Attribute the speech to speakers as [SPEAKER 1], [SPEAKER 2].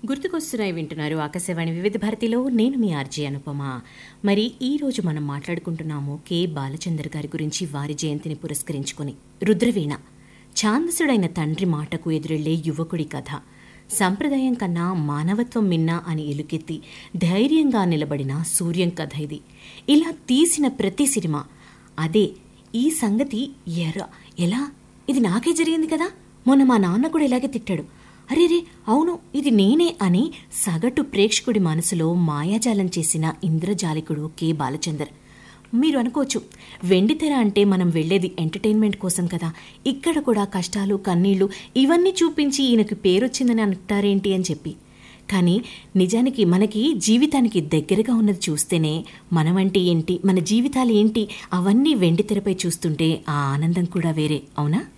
[SPEAKER 1] గుర్తుకొస్తున్నాయి వింటున్నారు ఆకాశవాణి వివిధ భారతిలో నేను మీ ఆర్జే అనుపమ మరి ఈ రోజు మనం మాట్లాడుకుంటున్నాము కె బాలచందర్ గారి గురించి వారి జయంతిని పురస్కరించుకొని రుద్రవీణ ఛాందసుడైన తండ్రి మాటకు ఎదురెళ్లే యువకుడి కథ సంప్రదాయం కన్నా మానవత్వం మిన్నా అని ఎలుకెత్తి ధైర్యంగా నిలబడిన సూర్యం కథ ఇది ఇలా తీసిన ప్రతి సినిమా అదే ఈ సంగతి ఎర ఎలా ఇది నాకే జరిగింది కదా మొన్న మా నాన్న కూడా ఇలాగే తిట్టాడు అరే రే అవును ఇది నేనే అని సగటు ప్రేక్షకుడి మనసులో మాయాజాలం చేసిన ఇంద్రజాలికుడు కె బాలచందర్ మీరు అనుకోవచ్చు వెండితెర అంటే మనం వెళ్ళేది ఎంటర్టైన్మెంట్ కోసం కదా ఇక్కడ కూడా కష్టాలు కన్నీళ్లు ఇవన్నీ చూపించి ఈయనకు పేరొచ్చిందని అంటారేంటి అని చెప్పి కానీ నిజానికి మనకి జీవితానికి దగ్గరగా ఉన్నది చూస్తేనే మనమంటే ఏంటి మన జీవితాలు ఏంటి అవన్నీ వెండితెరపై చూస్తుంటే ఆ ఆనందం కూడా వేరే అవునా